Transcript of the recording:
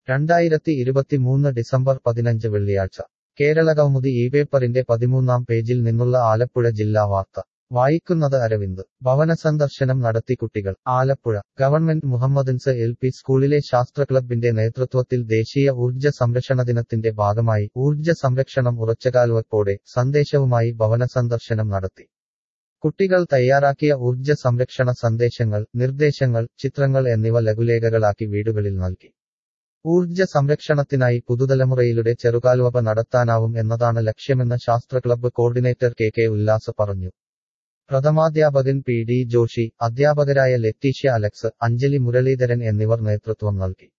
രണ്ടായിരത്തി ഇരുപത്തിമൂന്ന് ഡിസംബർ പതിനഞ്ച് വെള്ളിയാഴ്ച കേരളകൗമുദി ഈ പേപ്പറിന്റെ പതിമൂന്നാം പേജിൽ നിന്നുള്ള ആലപ്പുഴ ജില്ലാ വാർത്ത വായിക്കുന്നത് അരവിന്ദ് ഭവന സന്ദർശനം നടത്തി കുട്ടികൾ Alappuzha government Mohammedans L P സ്കൂളിലെ ശാസ്ത്ര ക്ലബിന്റെ നേതൃത്വത്തിൽ ദേശീയ ഊർജ്ജ സംരക്ഷണ ദിനത്തിന്റെ ഭാഗമായി ഊർജ്ജ സംരക്ഷണം ഉറച്ചകാൽവെപ്പോടെ സന്ദേശവുമായി ഭവന സന്ദർശനം നടത്തി കുട്ടികൾ തയ്യാറാക്കിയ ഊർജ്ജ സംരക്ഷണ സന്ദേശങ്ങൾ നിർദ്ദേശങ്ങൾ ചിത്രങ്ങൾ എന്നിവ ലഘുലേഖകളാക്കി വീടുകളിൽ നൽകി ഊർജ്ജ സംരക്ഷണത്തിനായി പുതുതലമുറയിലൂടെ ചെറുകാൽവപ നടത്താനാവും എന്നതാണ് ലക്ഷ്യമെന്ന് ശാസ്ത്ര club coordinator K K Ullas പറഞ്ഞു പ്രഥമാധ്യാപകൻ പി ഡി ജോഷി അധ്യാപകരായ ലത്തീഷ്യ അലക്സ് അഞ്ജലി മുരളീധരൻ എന്നിവർ നേതൃത്വം നൽകി